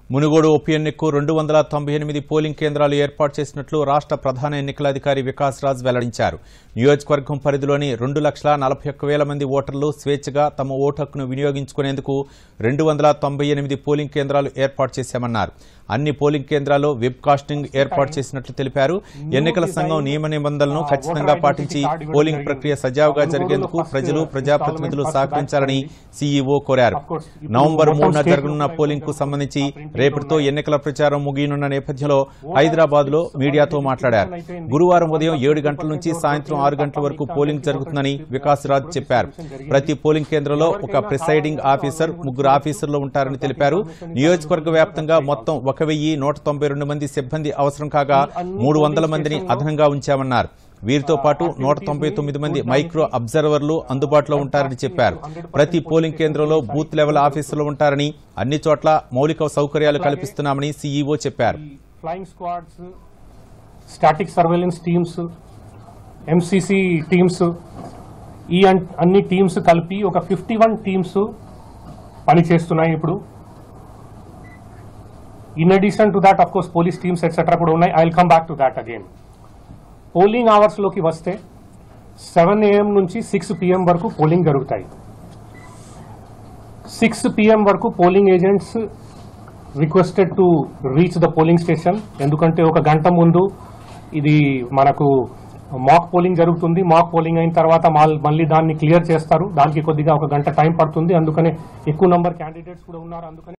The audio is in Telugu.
మునుగోడు ఉప ఎన్నికకు రెండు వందల తొంభై ఎనిమిది పోలింగ్ కేంద్రాలు ఏర్పాటు చేసినట్లు రాష్ట్ర ప్రధాన ఎన్నికల అధికారి వికాస్ రాజ్ వెల్లడించారు నియోజకవర్గం పరిధిలోని రెండు లక్షల నలభై ఒక్క వేల మంది ఓటర్లు స్వేచ్ఛగా తమ ఓటు హక్కును వినియోగించుకునేందుకు రెండు వందల తొంభై ఎనిమిది పోలింగ్ కేంద్రాలు ఏర్పాటు చేశామన్నారు అన్ని పోలింగ్ కేంద్రాల్లో వెబ్ కాస్టింగ్ ఏర్పాటు చేసినట్లు తెలిపారు ఎన్నికల సంఘం నియమ నిబంధనలను ఖచ్చితంగా పాటించి పోలింగ్ ప్రక్రియ సజావుగా జరిగేందుకు ప్రజలు ప్రజాప్రతినిధులు సహకరించాలని సీఈఓ కోరారు నవంబర్ మూడున జరగనున్న పోలింగ్ కు సంబంధించి రేపటితో ఎన్నికల ప్రచారం ముగియనున్న నేపథ్యంలో హైదరాబాద్ లో మీడియాతో మాట్లాడారు గురువారం ఉదయం ఏడు గంటల నుంచి సాయంత్రం ఆరు గంటల వరకు పోలింగ్ జరుగుతుందని వికాస్ రాజ్ చెప్పారు ప్రతి పోలింగ్ కేంద్రంలో ఒక ప్రిసైడింగ్ ఆఫీసర్ ముగ్గురు ఆఫీసర్లు ఉంటారని తెలిపారు నియోజకవర్గ వ్యాప్తంగా మొత్తం ఒక వెయ్యి నూట తొంభై రెండు మంది సిబ్బంది అవసరం కాగా మూడు వందల మందిని అదనంగా ఉంచామన్నారు వీరితో పాటు నూట తొంభై తొమ్మిది మంది మైక్రో అబ్జర్వర్లు అందుబాటులో ఉంటారని చెప్పారు ప్రతి పోలింగ్ కేంద్రంలో బూత్ లెవెల్ ఆఫీసులు ఉంటారని అన్ని చోట్ల మౌలిక సౌకర్యాలు కల్పిస్తున్నామని సీఈఓ చెప్పారు flying squads static surveillance teams MCC teams ఈ అన్- అన్ని టీమ్స్ కలిపి ఒక ఫిఫ్టీ వన్ టీమ్స్ పనిచేస్తున్నాయి ఇప్పుడు in addition to that of course police teams etcetera కూడా ఉన్నాయి I will come back to that again polling అవర్స్లోకి వస్తే సెవెన్ ఏఎం నుంచి సిక్స్ పిఎం వరకు పోలింగ్ జరుగుతాయి సిక్స్ పిఎం వరకు polling agents requested to reach the polling station ఎందుకంటే ఒక గంట ముందు ఇది మనకు మాక్ పోలింగ్ జరుగుతుంది మాక్ పోలింగ్ అయిన తర్వాత మాల్- మళ్ళీ దాన్ని క్లియర్ చేస్తారు దానికి కొద్దిగా ఒక గంట టైం పడుతుంది అందుకనే ఎక్కువ నంబర్ క్యాండిడేట్స్ కూడా ఉన్నారు అందుకని